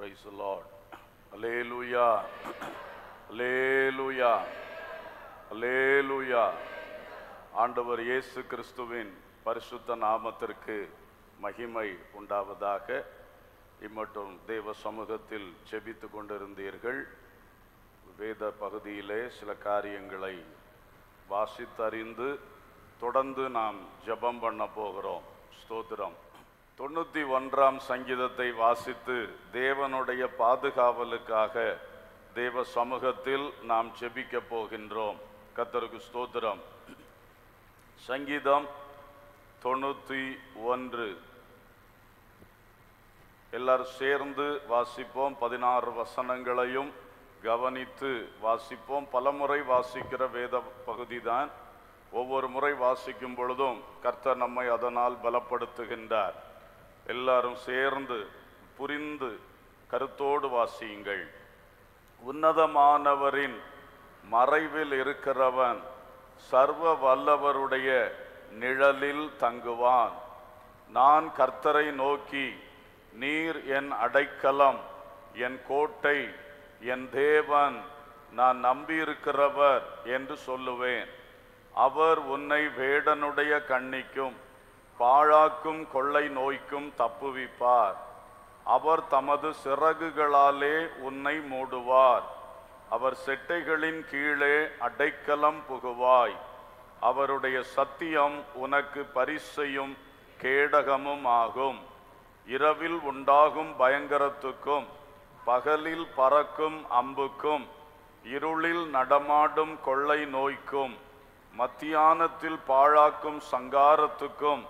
Praise the Lord. Hallelujah. Hallelujah. Hallelujah. ஆண்டவர் இயேசு கிறிஸ்துவின் பரிசுத்த நாமத்திற்கு மகிமை உண்டாவதாக இம்மட்டும் தேவ சமூகத்தில் செபித்து கொண்டிருந்தீர்கள் வேத பகுதியிலே சில காரியங்களை வாசித்தறிந்து தொடர்ந்து நாம் ஜெபம் பண்ண போகிறோம் ஸ்தோத்திரம் தொண்ணூத்தி ஒன்றாம் சங்கீதத்தை வாசித்து தேவனுடைய பாதுகாவலுக்காக தேவ சமூகத்தில் நாம் ஜெபிக்க போகின்றோம் கத்தருக்கு ஸ்தோத்திரம் சங்கீதம் தொண்ணூத்தி ஒன்று எல்லாரும் சேர்ந்து வாசிப்போம் பதினாறு வசனங்களையும் கவனித்து வாசிப்போம் பலமுறை வாசிக்கிற வேத பகுதிதான் ஒவ்வொரு முறை வாசிக்கும் பொழுதும் கர்த்தர் நம்மை அதனால் பலப்படுத்துகின்றார் எல்லாரும் சேர்ந்து புரிந்து கருத்தோடு வாசியுங்கள் உன்னதமானவரின் மறைவில் இருக்கிறவன் சர்வ வல்லவருடைய நிழலில் தங்குவான் நான் கர்த்தரை நோக்கி நீர் என் அடைக்கலம் என் கோட்டை என் தேவன் நான் நம்பியிருக்கிறவர் என்று சொல்லுவேன் அவர் உன்னை வேடனுடைய கண்ணிக்கும் பாழாக்கும் கொள்ளை நோய்க்கும் தப்புவிப்பார் அவர் தமது சிறகுகளாலே உன்னை மூடுவார் அவர் செட்டைகளின் கீழே அடைக்கலம் புகுவாய் அவருடைய சத்தியம் உனக்கு பரிசையும் கேடகமும் ஆகும் இரவில் உண்டாகும் பயங்கரத்துக்கும் பகலில் பறக்கும் அம்புக்கும் இருளில் நடமாடும் கொள்ளை நோய்க்கும் மத்தியானத்தில் பாழாக்கும் சங்காரத்துக்கும்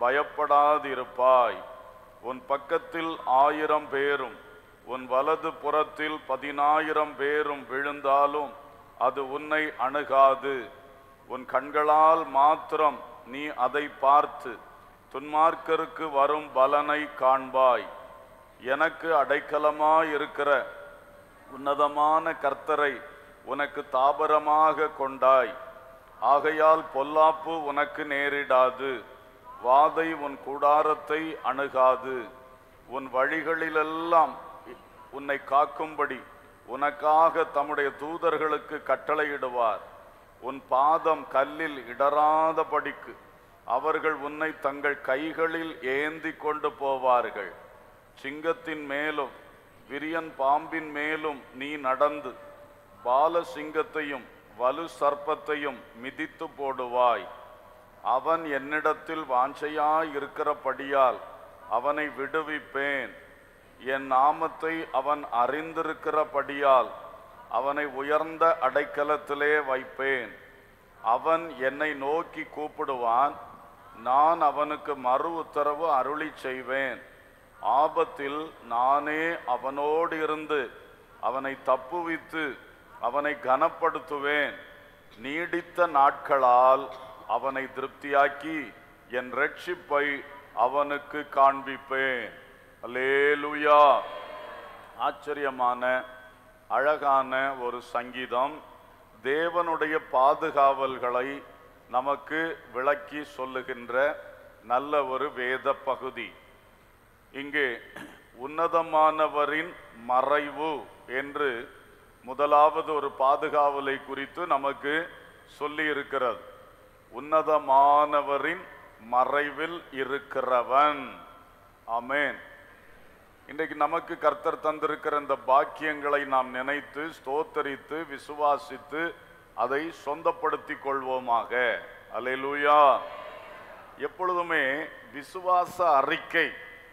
பயப்படாதிருப்பாய் உன் பக்கத்தில் ஆயிரம் பேரும் உன் வலது புறத்தில் பதினாயிரம் பேரும் விழுந்தாலும் அது உன்னை அணுகாது உன் கண்களால் மாத்திரம் நீ அதை பார்த்து துன்மார்க்கருக்கு வரும் பலனை காண்பாய் எனக்கு அடைக்கலமாயிருக்கிற உன்னதமான கர்த்தரை உனக்கு தாபரமாக கொண்டாய் ஆகையால் பொல்லாப்பு உனக்கு நேரிடாது வாதை உன் கூடாரத்தை அணுகாது உன் வழிகளிலெல்லாம் உன்னை காக்கும்படி உனக்காக தம்முடைய தூதர்களுக்கு கட்டளையிடுவார் உன் பாதம் கல்லில் இடராதபடிக்கு அவர்கள் உன்னை தங்கள் கைகளில் ஏந்தி கொண்டு போவார்கள் சிங்கத்தின் மேலும் விரியன் பாம்பின் மேலும் நீ நடந்து பால சிங்கத்தையும் வலு சர்ப்பத்தையும் மிதித்து போடுவாய் அவன் என்னிடத்தில் வாஞ்சையாய் இருக்கிறபடியால் அவனை விடுவிப்பேன் என் நாமத்தை அவன் அறிந்திருக்கிறபடியால் அவனை உயர்ந்த அடைக்கலத்திலே வைப்பேன் அவன் என்னை நோக்கி கூப்பிடுவான் நான் அவனுக்கு மறு உத்தரவு அருளி செய்வேன் ஆபத்தில் நானே அவனோடு இருந்து அவனை தப்புவித்து அவனை கனப்படுத்துவேன் நீடித்த நாட்களால் அவனை திருப்தியாக்கி என் ரட்சிப்பை அவனுக்கு காண்பிப்பேன் அல்லேலுயா ஆச்சரியமான அழகான ஒரு சங்கீதம் தேவனுடைய பாதுகாவல்களை நமக்கு விளக்கி சொல்லுகின்ற நல்ல ஒரு வேத பகுதி இங்கே உன்னதமானவரின் மறைவு என்று முதலாவது ஒரு பாதுகாவலை குறித்து நமக்கு சொல்லி இருக்கிறது உன்னதமானவரின் மறைவில் இருக்கிறவன் ஆமென் இன்றைக்கு நமக்கு கர்த்தர் தந்திருக்கிற இந்த பாக்கியங்களை நாம் நினைத்து ஸ்தோத்தரித்து விசுவாசித்து அதை சொந்தப்படுத்திக் கொள்வோமாக அல்லேலூயா எப்பொழுதுமே விசுவாச அறிக்கை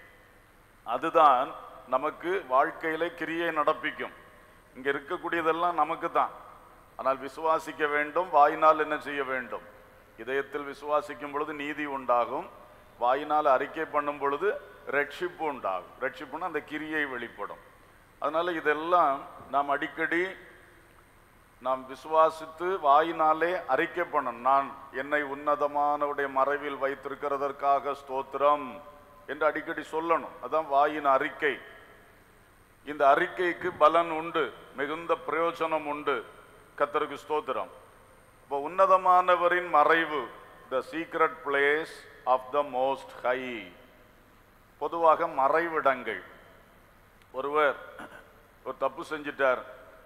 அதுதான் நமக்கு வாழ்க்கையில கிரியை நடப்பிக்கும் இங்க இருக்கக்கூடியதெல்லாம் நமக்கு தான் ஆனால் விசுவாசிக்க வேண்டும் வாயினால் என்ன செய்ய வேண்டும் இதயத்தில் விசுவாசிக்கும் பொழுது நீதி உண்டாகும் வாயினால் அறிக்கை பண்ணும் பொழுது ரட்சிப்பு உண்டாகும் ரட்சிப்புனா அந்த கிரியை வெளிப்படும் அதனால இதெல்லாம் நாம் அடிக்கடி நாம் விசுவாசித்து வாயினாலே அறிக்கை பண்ணணும் நான் என்னை உன்னதமானவுடைய மறைவில் வைத்திருக்கிறதற்காக ஸ்தோத்திரம் என்று அடிக்கடி சொல்லணும் அதான் வாயின் அறிக்கை இந்த அறிக்கைக்கு பலன் உண்டு மிகுந்த பிரயோஜனம் உண்டு கத்தருக்கு ஸ்தோத்திரம் இப்போ உன்னதமானவரின் மறைவு the secret place of the most high பொதுவாக மறைவிடங்கள் ஒருவர் ஒரு தப்பு செஞ்சிட்டார்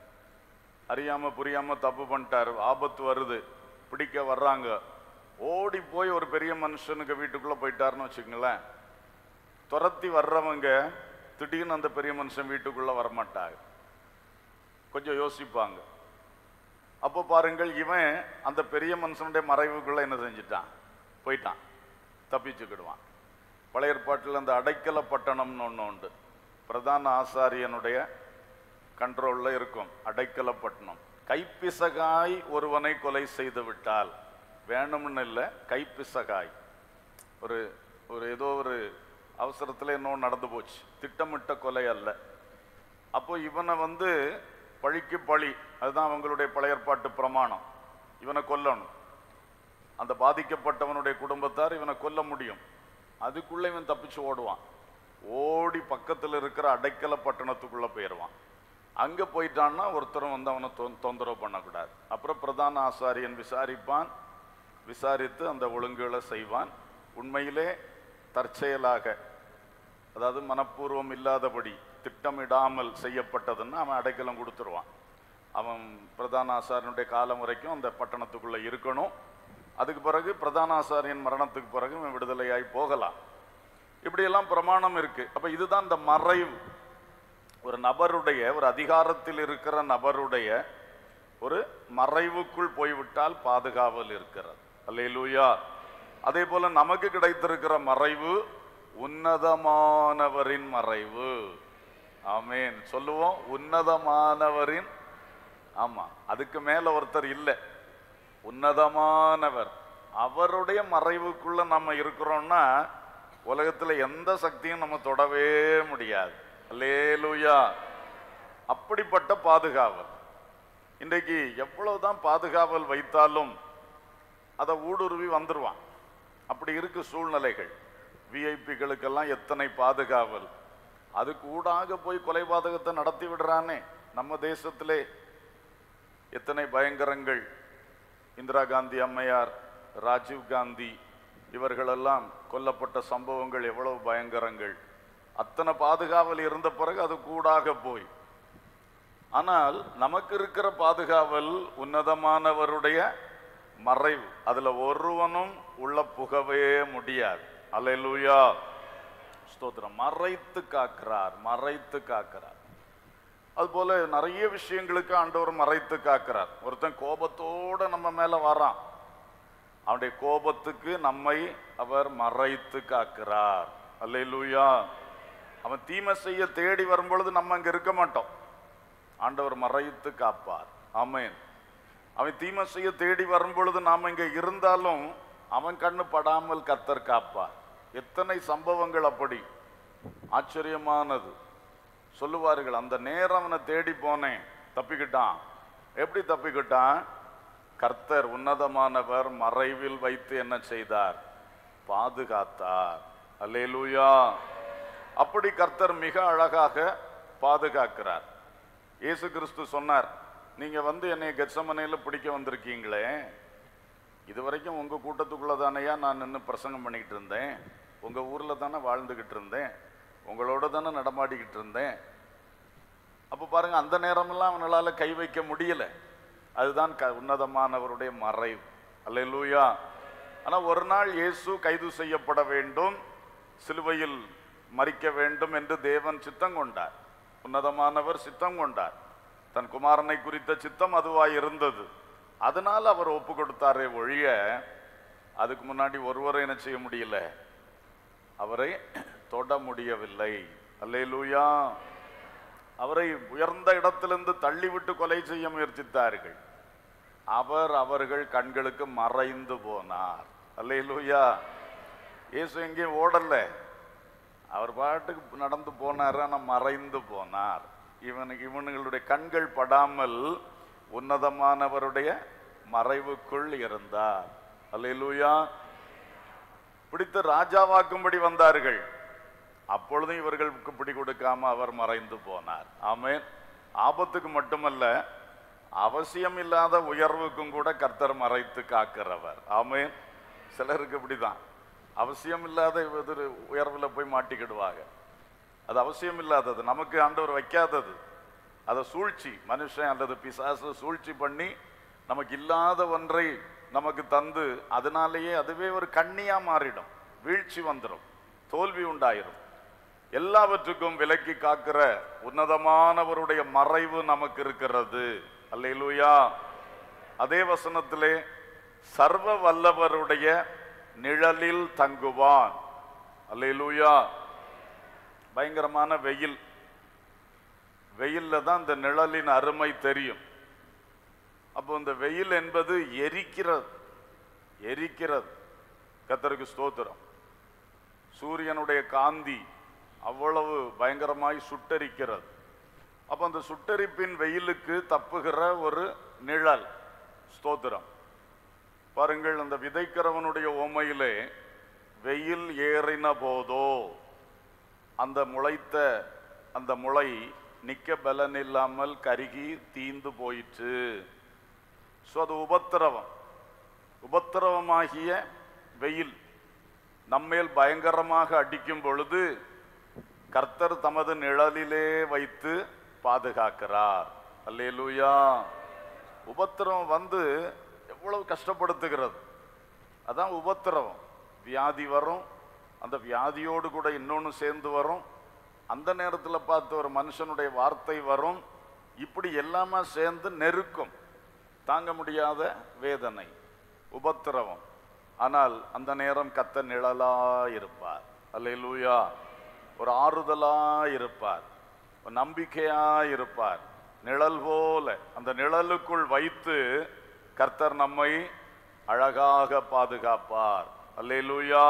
அறியாம புரியாம தப்பு பண்ணிட்டார் ஆபத்து வருது பிடிக்க வர்றாங்க ஓடி போய் ஒரு பெரிய மனுஷனுக்கு வீட்டுக்குள்ள போயிட்டாருன்னு வச்சுக்கங்களேன் துரத்தி வர்றவங்க திடீர்னு அந்த பெரிய மனுஷன் வீட்டுக்குள்ள வரமாட்டாங்க கொஞ்சம் யோசிப்பாங்க அப்போ பாருங்கள் இவன் அந்த பெரிய மனுஷனுடைய மறைவுக்குள்ள என்ன செஞ்சிட்டான் போயிட்டான் தப்பிச்சுக்கிடுவான் பழைய ஏற்பாட்டில் அந்த அடைக்கல பட்டணம்னு ஒன்று உண்டு பிரதான ஆசாரியனுடைய கண்ட்ரோல்ல இருக்கும் அடைக்கல பட்டணம் கைப்பிசகாய் ஒருவனை கொலை செய்து விட்டால் வேணும்னு இல்லை கைப்பிசகாய் ஒரு ஒரு ஏதோ ஒரு அவசரத்தில் இன்னொன்று நடந்து போச்சு திட்டமிட்ட கொலை அல்ல அப்போ இவனை வந்து பழிக்கு பழி அதுதான் அவங்களுடைய பழைய ஏற்பாட்டு பிரமாணம் இவனை கொல்லணும் அந்த பாதிக்கப்பட்டவனுடைய குடும்பத்தார் இவனை கொல்ல முடியும் அதுக்குள்ள இவன் தப்பிச்சு ஓடுவான் ஓடி பக்கத்தில் இருக்கிற அடைக்கல பட்டணத்துக்குள்ள போயிடுவான் அங்க போயிட்டான்னா ஒருத்தரும் வந்து அவனை தொ- தொந்தரவு பண்ணக்கூடாது அப்புறம் பிரதான ஆசாரியன் விசாரிப்பான் விசாரித்து அந்த ஒழுங்குகளை செய்வான் உண்மையிலே தற்செயலாக அதாவது மனப்பூர்வம் இல்லாதபடி திட்டமிடாமல் செய்யப்பட்டதுன்னா அவன் அடைக்கலம் கொடுத்துருவான் அவன் பிரதான ஆசாரியனுடைய காலம் வரைக்கும் அந்த பட்டணத்துக்குள்ள இருக்கணும் அதுக்கு பிறகு பிரதான ஆசாரியன் மரணத்துக்கு பிறகு இவன் விடுதலையாய் போகலாம் இப்படியெல்லாம் பிரமாணம் இருக்கு அப்ப இதுதான் இந்த மறைவு ஒரு நபருடைய ஒரு அதிகாரத்தில் இருக்கிற நபருடைய ஒரு மறைவுக்குள் போய்விட்டால் பாதுகாவல் இருக்கிறது அல்லேலூயா அதே போல நமக்கு கிடைத்திருக்கிற மறைவு உன்னதமானவரின் மறைவு ஆமென் சொல்லுவோம் உன்னதமானவரின் ஆமா அதுக்கு மேல ஒருத்தர் இல்லை உன்னதமானவர் அவருடைய மறைவுக்குள்ள நம்ம இருக்கிறோம்னா உலகத்துல எந்த சக்தியும் நம்ம தொடவே முடியாது அல்லேலூயா அப்படிப்பட்ட பாதுகாவல் இன்றைக்கு எவ்வளவுதான் பாதுகாவல் வைத்தாலும் அதை ஊடுருவி வந்துருவான் அப்படி இருக்கு சூழ்நிலைகள் விஐபிகளுக்கெல்லாம் எத்தனை பாதுகாவல் அதுக்கு ஊடாக போய் கொலை பாதகத்தை நடத்தி விடுறானே நம்ம தேசத்திலே எத்தனை பயங்கரங்கள் இந்திரா காந்தி அம்மையார் ராஜீவ் காந்தி இவர்களெல்லாம் கொல்லப்பட்ட சம்பவங்கள் எவ்வளவு பயங்கரங்கள் அத்தனை பாதுகாவல் இருந்த பிறகு அது கூடாக போய் ஆனால் நமக்கு இருக்கிற பாதுகாவல் உன்னதமானவருடைய மறைவு அதுல ஒருவனும் உள்ள புகவே முடியாது அல்லேலூயா ஸ்தோத்திரம் மறைத்து காக்கிறார் மறைத்து காக்கிறார் அதுபோல நிறைய விஷயங்களுக்கு ஆண்டவர் மறைத்து காக்கிறார் ஒருத்தன் கோபத்தோட நம்ம மேல வரான் அவனுடைய கோபத்துக்கு நம்மை அவர் மறைத்து காக்கிறார் அல்லேலூயா அவன் தீமை செய்ய தேடி வரும்பொழுது நம்ம அங்க இருக்க மாட்டோம் ஆண்டவர் மறைத்து காப்பார் ஆமென் அவன் தீமை செய்ய தேடி வரும்பொழுது நாம் இங்க இருந்தாலும் அவன் கண்ணு படாமல் கத்தர் காப்பார் எத்தனை சம்பவங்கள் அப்படி ஆச்சரியமானது சொல்லுவார்கள் அந்த நேரம் அவனை தேடி போனேன் தப்பிக்கிட்டான் எப்படி தப்பிக்கிட்டான் கர்த்தர் உன்னதமானவர் மறைவில் வைத்து என்ன செய்தார் பாதுகாத்தார் அல்லேலூயா அப்படி கர்த்தர் மிக அழகாக பாதுகாக்கிறார் இயேசு கிறிஸ்து சொன்னார் நீங்க வந்து என்னை கெச்சமனையில பிடிக்க வந்திருக்கீங்களே இது வரைக்கும் உங்க கூட்டத்துக்குள்ள தானையா நான் நின்று பிரசங்கம் பண்ணிக்கிட்டு இருந்தேன் உங்க ஊர்ல தானே வாழ்ந்துகிட்டு இருந்தேன் உங்களோட தானே நடமாடிக்கிட்டு இருந்தேன் அப்ப பாருங்க அந்த நேரமெல்லாம் அவனால கை வைக்க முடியல அதுதான் க உன்னதமானவருடைய மறைவு அல்லேலூயா ஆனா ஒரு நாள் இயேசு கைது செய்யப்பட வேண்டும் சிலுவையில் மறிக்க வேண்டும் என்று தேவன் சித்தம் கொண்டார் உன்னதமானவர் சித்தம் கொண்டார் தன் குமாரனை குறித்த சித்தம் அதுவாய் இருந்தது அதனால் அவர் ஒப்பு கொடுத்தாரே ஒழிய அதுக்கு முன்னாடி ஒருவரை என்ன செய்ய முடியல அவரை தொட முடியவில்லை அல்லேலூயா அவரை உயர்ந்த இடத்திலிருந்து தள்ளிவிட்டு கொலை செய்ய முயற்சித்தார்கள் அவர் அவர்கள் கண்களுக்கு மறைந்து போனார் அல்லேலூயா இயேசு எங்கேயும் ஓடல அவர் பாட்டுக்கு நடந்து போனார் ஆனா மறைந்து போனார் இவனுக்கு இவனுங்களுடைய கண்கள் படாமல் உன்னதமானவருடைய மறைவுக்குள் இருந்தார் அல்லேலூயா பிடித்து ராஜாவாக்கும்படி வந்தார்கள் அப்பொழுதும் இவர்களுக்கு பிடி கொடுக்காம அவர் மறைந்து போனார் ஆமென் ஆபத்துக்கு மட்டுமல்ல அவசியம் இல்லாத உயர்வுக்கும் கூட கர்த்தர் மறைத்து காக்கிறவர் ஆமென் சிலருக்கு இப்படிதான் அவசியம் இல்லாத ஒரு உயர்வுல போய் மாட்டிக்கிடுவாங்க அது அவசியம் இல்லாதது நமக்கு ஆண்டவர் வைக்காதது அதை சூழ்ச்சி மனுஷன் அல்லது பிசாசு சூழ்ச்சி பண்ணி நமக்கு இல்லாத ஒன்றை நமக்கு தந்து அதனாலேயே அதுவே ஒரு கண்ணியா மாறிடும் வீழ்ச்சி வந்துடும் தோல்வி உண்டாயிரும் எல்லாவற்றுக்கும் விலக்கி காக்கிற உன்னதமானவருடைய மறைவு நமக்கு இருக்கிறது அல்லேலூயா அதே வசனத்திலே சர்வ வல்லவருடைய நிழலில் தங்குவான் அல்லேலூயா பயங்கரமான வெயில் வெயில்ல தான் இந்த நிழலின் அருமை தெரியும் அப்போ இந்த வெயில் என்பது எரிக்கிறது எரிக்கிறது கத்தருக்கு ஸ்தோத்திரம் சூரியனுடைய காந்தி அவ்வளவு பயங்கரமாய் சுட்டரிக்கிறது அப்ப அந்த சுட்டரிப்பின் வெயிலுக்கு தப்புகிற ஒரு நிழல் ஸ்தோத்திரம் பாருங்கள் அந்த விதைக்கிறவனுடைய ஓமையிலே வெயில் ஏறின போதோ அந்த முளைத்த அந்த முளை நிக்க பலன் இல்லாமல் கருகி தீந்து போயிற்று ஸோ அது உபத்திரவம் உபத்திரவமாகிய வெயில் நம்மேல் பயங்கரமாக அடிக்கும் பொழுது கர்த்தர் தமது நிழலிலே வைத்து பாதுகாக்கிறார் அல்லேலூயா உபத்திரவம் வந்து எவ்வளவு கஷ்டப்படுத்துகிறது அதான் உபத்திரவம் வியாதி வரும் அந்த வியாதியோடு கூட இன்னொன்று சேர்ந்து வரும் அந்த நேரத்தில் பார்த்து ஒரு மனுஷனுடைய வார்த்தை வரும் இப்படி எல்லாமே சேர்ந்து நெருக்கும் தாங்க முடியாத வேதனை உபத்திரவம் ஆனால் அந்த நேரம் கத்த நிழலா இருப்பார் அல்லேலூயா ஒரு ஆறுதலா இருப்பார் ஒரு நம்பிக்கையா இருப்பார் நிழல் போல அந்த நிழலுக்குள் வைத்து கர்த்தர் நம்மை அழகாக பாதுகாப்பார் அல்லேலூயா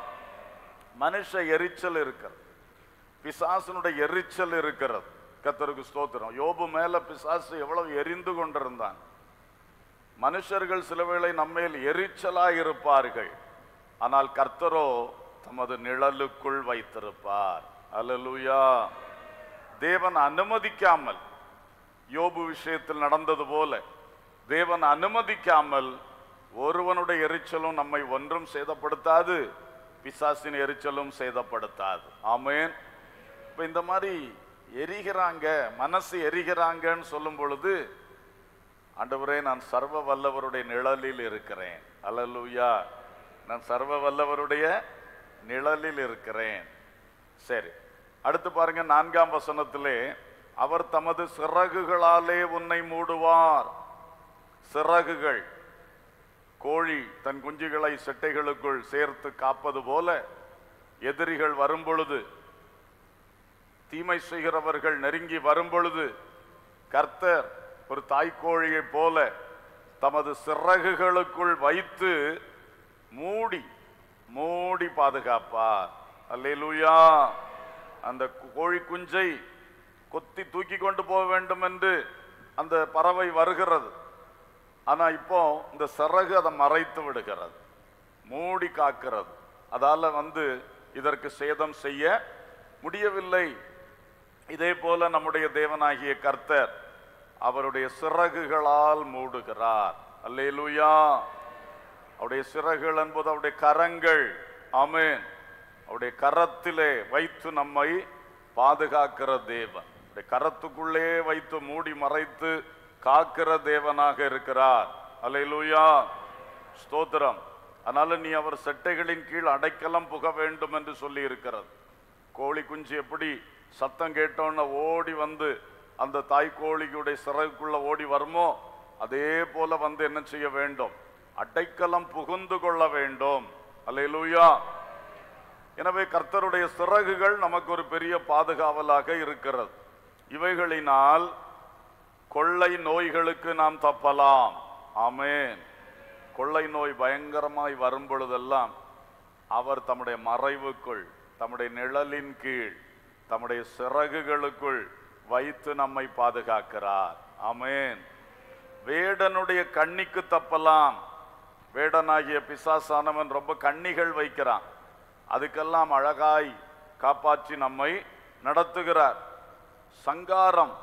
மனுஷ எரிச்சல் இருக்கிறது பிசாசனுடைய எரிச்சல் இருக்கிறது கர்த்தருக்கு ஸ்தோத்திரம் யோபு மேல பிசாசு எவ்வளவு எரிந்து கொண்டிருந்தான் மனுஷர்கள் சில வேளை நம்மேல் எரிச்சலாய் இருப்பார்கள் ஆனால் கர்த்தரோ தமது நிழலுக்குள் வைத்திருப்பார் அல்லேலூயா தேவன் அனுமதிக்காமல் யோபு விஷயத்தில் நடந்தது போல தேவன் அனுமதிக்காமல் ஒருவனுடைய எரிச்சலும் நம்மை ஒன்றும் சேதப்படுத்தாது பிசாசின் எரிச்சலும் சேதப்படுத்தாது ஆமென் இப்ப இந்த மாதிரி எரிகிறாங்க மனசு எரிகிறாங்கன்னு சொல்லும் பொழுது ஆண்டவரே நான் சர்வ வல்லவருடைய நிழலில் இருக்கிறேன் அல்லேலூயா நான் சர்வ வல்லவருடைய நிழலில் இருக்கிறேன் சரி அடுத்து பாருங்க நான்காம் வசனத்திலே அவர் தமது சிறகுகளாலே உன்னை மூடுவார் சிறகுகள் கோழி தன் குஞ்சுகளை செட்டைகளுக்குள் சேர்த்து காப்பது போல எதிரிகள் வரும் பொழுது தீமை செய்கிறவர்கள் நெருங்கி வரும் பொழுது கர்த்தர் ஒரு தாய்க்கோழியைப் போல தமது சிறகுகளுக்குள் வைத்து மூடி மூடி பாதுகாப்பார் அல்லேலூயா அந்த கோழி குஞ்சை கொத்தி தூக்கி கொண்டு போக வேண்டும் என்று அந்த பறவை வருகிறது ஆனா இப்போ இந்த சிறகு அதை மறைத்து விடுகிறது மூடி காக்கிறது அதால வந்து இதற்கு சேதம் செய்ய முடியவில்லை இதே போல நம்முடைய தேவனாகிய கர்த்தர் அவருடைய சிறகுகளால் மூடுகிறார் அல்லேலூயா அவருடைய சிறகுகள் என்பது அவருடைய கரங்கள் ஆமென் அவருடைய கரத்திலே வைத்து நம்மை பாதுகாக்கிற தேவன் அவருடைய கரத்துக்குள்ளே வைத்து மூடி மறைத்து காக்கிற தேவனாக இருக்கிறார் அல்லேலூயா ஸ்தோத்திரம் அதனால நீ அவர் செட்டைகளின் கீழ் அடைக்கலம் புக வேண்டும் என்று சொல்லி இருக்கிறது கோழி குஞ்சு எப்படி சத்தம் கேட்டோன்னு ஓடி வந்து அந்த தாய்க்கோழிக்குடைய சிறகுக்குள்ள ஓடி வருமோ அதே போல வந்து என்ன செய்ய வேண்டும் அடைக்கலம் புகுந்து கொள்ள வேண்டும் அல்லேலூயா எனவே கர்த்தருடைய சிறகுகள் நமக்கு ஒரு பெரிய பாதுகாவலாக இருக்கிறது இவைகளினால் கொள்ளை நோய்களுக்கு நாம் தப்பலாம் ஆமென் கொள்ளை நோய் பயங்கரமாய் வரும் பொழுதெல்லாம் அவர் தம்முடைய மறைவுக்குள் தம்முடைய நிழலின் கீழ் தம்முடைய சிறகுகளுக்குள் வைத்து நம்மை பாதுகாக்கிறார் ஆமென் வேடனுடைய கண்ணிக்கு தப்பலாம் வேடனாகிய பிசாசானவன் ரொம்ப கண்ணிகள் வைக்கிறான் அதுக்கெல்லாம் அழகாய் காப்பாற்றி நம்மை நடத்துகிறார் சங்காரம்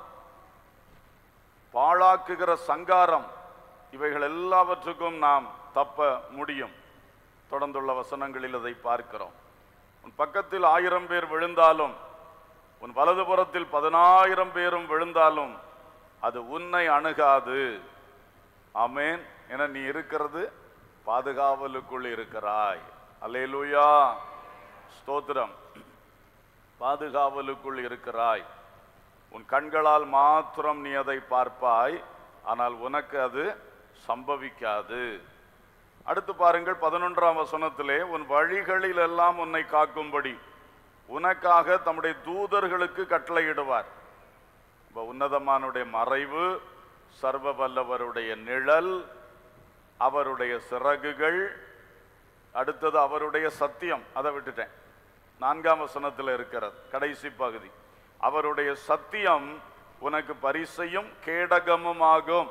பாழாக்குகிற சங்காரம் இவைகள் எல்லாவற்றுக்கும் நாம் தப்ப முடியும் தொடர்ந்துள்ள வசனங்களில் அதை பார்க்கிறோம் உன் பக்கத்தில் ஆயிரம் பேர் விழுந்தாலும் உன் வலதுபுறத்தில் பதினாயிரம் பேரும் விழுந்தாலும் அது உன்னை அணுகாது ஆமென் என நீ இருக்கிறது பாதுகாவலுக்குள் இருக்கிறாய் அல்லேலூயா ஸ்தோத்திரம் பாதுகாவலுக்குள் இருக்கிறாய் உன் கண்களால் மாத்திரம் நீ அதை பார்ப்பாய் ஆனால் உனக்கு அது சம்பவிக்காது அடுத்து பாருங்கள் பதினொன்றாம் வசனத்திலே உன் வழிகளில் எல்லாம் உன்னை காக்கும்படி உனக்காக தம்முடைய தூதர்களுக்கு கட்டளையிடுவார் இப்ப உன்னதமானுடைய மறைவு சர்வ வல்லவருடைய நிழல் அவருடைய சிறகுகள் அடுத்தது அவருடைய சத்தியம் அதை விட்டுட்டேன் நான்காம் வசனத்தில் இருக்கிறது கடைசி பகுதி அவருடைய சத்தியம் உனக்கு பரிசையும் கேடகமும் ஆகும்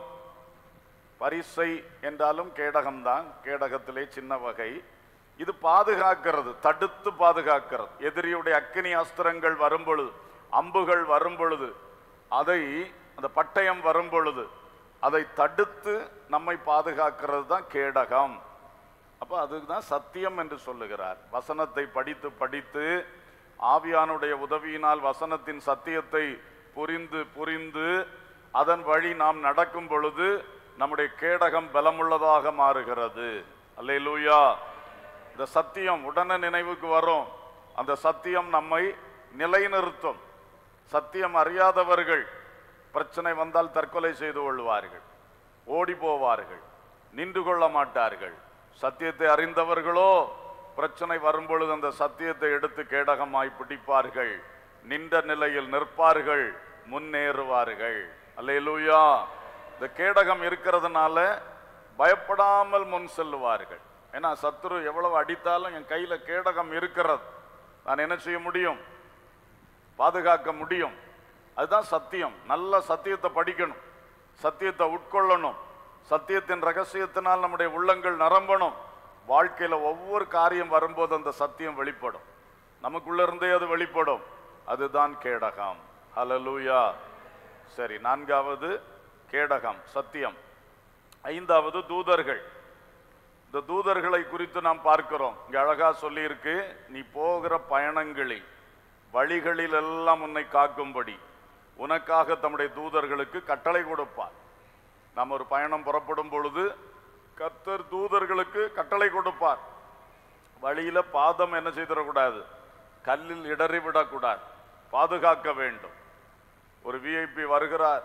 பரிசை என்றாலும் கேடகம்தான் கேடகத்திலே சின்ன வகை இது பாதுகாக்கிறது தடுத்து பாதுகாக்கிறது எதிரியுடைய அக்கினி அஸ்திரங்கள் வரும் பொழுது அம்புகள் வரும் பொழுது அதை அந்த பட்டயம் வரும் பொழுது அதை தடுத்து நம்மை பாதுகாக்கிறது தான் கேடகம் அப்ப அதுதான் சத்தியம் என்று சொல்லுகிறார் வசனத்தை படித்து படித்து ஆவியானுடைய உதவியினால் வசனத்தின் சத்தியத்தை புரிந்து புரிந்து அதன் வழி நாம் நடக்கும் பொழுது நம்முடைய கேடகம் பலமுள்ளதாக மாறுகிறது அல்லேலூயா இந்த சத்தியம் உடனே நினைவுக்கு வரும் அந்த சத்தியம் நம்மை நிலைநிறுத்தும் சத்தியம் அறியாதவர்கள் பிரச்சனை வந்தால் தற்கொலை செய்து கொள்வார்கள் ஓடி போவார்கள் நின்று கொள்ள மாட்டார்கள் சத்தியத்தை அறிந்தவர்களோ பிரச்சனை வரும்பொழுது அந்த சத்தியத்தை எடுத்து கேடகமாய் பிடிப்பார்கள் நின்ற நிலையில் நிற்பார்கள் முன்னேறுவார்கள் அல்லேலூயா இந்த கேடகம் இருக்கிறதுனால பயப்படாமல் முன் செல்லுவார்கள் ஏன்னா சத்துரு எவ்வளவு அடித்தாலும் என் கையில கேடகம் இருக்கிறது நான் என்ன செய்ய முடியும் பாதுகாக்க முடியும் அதுதான் சத்தியம் நல்ல சத்தியத்தை படிக்கணும் சத்தியத்தை உட்கொள்ளணும் சத்தியத்தின் ரகசியத்தினால் நம்முடைய உள்ளங்கள் நிரம்பணும் வாழ்க்கையில ஒவ்வொரு காரியம் வரும்போது அந்த சத்தியம் வெளிப்படும் நமக்குள்ள இருந்தே அது வெளிப்படும் அதுதான் கேடகம் ஹalleluya சரி நான்காவது கேடகம் சத்தியம் ஐந்தாவது தூதர்கள் இந்த தூதர்களை குறித்து நாம் பார்க்கிறோம் இங்க அழகா சொல்லியிருக்கு நீ போகிற பயணங்களில் வழிகளில் எல்லாம் உன்னை காக்கும்படி உனக்காக தம்முடைய தூதர்களுக்கு கட்டளை கொடுப்பார் நாம் ஒரு பயணம் புறப்படும் பொழுது கர்த்தர் தூதர்களுக்கு கட்டளை கொடுப்பார் வழியில பாதம் என்ன செய்திடக்கூடாது கல்லில் இடறி விடக்கூடாது பாதுகாக்க வேண்டும் ஒரு விஐபி வருகிறார்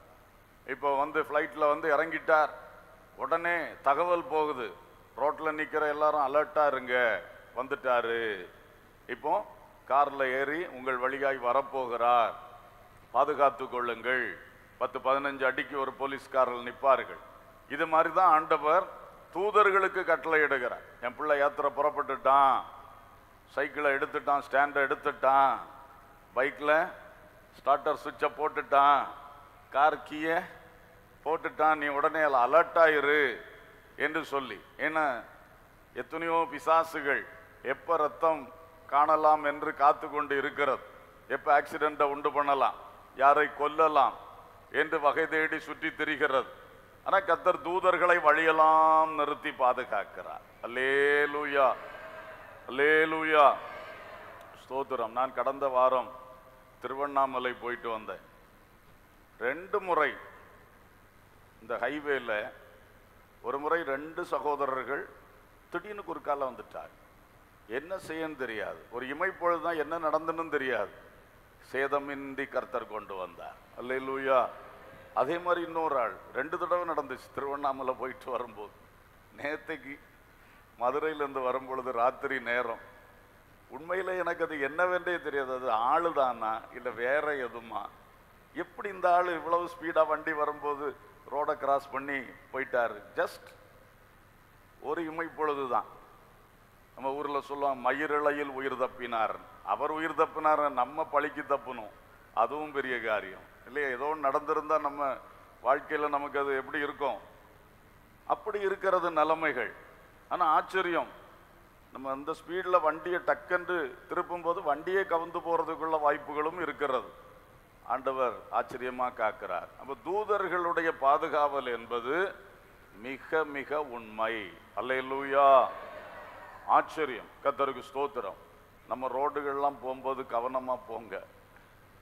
இப்போ வந்து ஃப்ளைட்டில் வந்து இறங்கிட்டார் உடனே தகவல் போகுது ரோட்டில் நிற்கிற எல்லாரும் அலர்ட்டாக இருங்க வந்துட்டாரு இப்போ காரில் ஏறி உங்கள் வழியாய் வரப்போகிறார் பாதுகாத்து கொள்ளுங்கள் பத்து பதினஞ்சு அடிக்கு ஒரு போலீஸ்காரர்கள் நிற்பார்கள் இது மாதிரி தான் ஆண்டவர் தூதர்களுக்கு கட்டளை இடுகிறார் என் பிள்ளை யாத்திரை புறப்பட்டுட்டான் சைக்கிளை எடுத்துட்டான் ஸ்டாண்டை எடுத்துட்டான் பைக்கில் ஸ்டார்டர் சுவிட்சை போட்டுட்டான் கார் கீயை போட்டுட்டான் நீ உடனே அலர்ட் ஆயிரு என்று சொல்லி ஏன்னா எத்தனையோ பிசாசுகள் எப்ப ரத்தம் காணலாம் என்று காத்து கொண்டு இருக்கிறது எப்ப ஆக்சிடென்ட்டை உண்டு பண்ணலாம் யாரை கொல்லலாம் என்று வகை தேடி சுற்றி திரிகிறது ஆனா கத்தர் தூதர்களை வழியெல்லாம் நிறுத்தி பாதுகாக்கிறார் அல்லேலூயா அல்லேலூயா ஸ்தோத்திரம் நான் கடந்த வாரம் திருவண்ணாமலை போயிட்டு வந்தேன் ரெண்டு முறை இந்த ஹைவேல ஒரு முறை ரெண்டு சகோதரர்கள் திடீர்னு குறுக்கால வந்துட்டார் என்ன செய்யன்னு தெரியாது ஒரு இமைப்பொழுது தான் என்ன நடந்துன்னு தெரியாது சேதமின்றி கர்த்தர் கொண்டு வந்தார் அல்லேலூயா அதே மாதிரி இன்னொரு ஆள் ரெண்டு தடவை நடந்துச்சு திருவண்ணாமலை போயிட்டு வரும்போது நேத்தைக்கு மதுரையிலேருந்து வரும்பொழுது ராத்திரி நேரம் உண்மையில எனக்கு அது என்னவென்றே தெரியாது அது ஆளு தானா இல்லை வேற எதுமா எப்படி இந்த ஆள் இவ்வளவு ஸ்பீடா வண்டி வரும்போது ரோடை கிராஸ் பண்ணி போயிட்டாரு ஜஸ்ட் ஒரு இமை பொழுதுதான் நம்ம ஊர்ல சொல்லுவாங்க மயிரிழையில் உயிர் தப்பினார் அவர் உயிர் தப்பினார் நம்ம பழிக்கு தப்பணும் அதுவும் பெரிய காரியம் இல்லையா ஏதோ ஒண்ணு நடந்திருந்தா நம்ம வாழ்க்கையில நமக்கு அது எப்படி இருக்கும் அப்படி இருக்கிறது நிலைமைகள் ஆனா ஆச்சரியம் நம்ம அந்த ஸ்பீடில் வண்டியை டக்கென்று திருப்பும்போது வண்டியே கவுந்து போறதுக்குள்ள வாய்ப்புகளும் இருக்கிறது ஆண்டவர் ஆச்சரியமா காக்கிறார் அப்ப தூதர்களுடைய பாதுகாவல் என்பது மிக மிக உண்மை அல்லேலூயா ஆச்சரியம் கத்தருக்கு ஸ்தோத்திரம் நம்ம ரோடுகள்லாம் போகும்போது கவனமா போங்க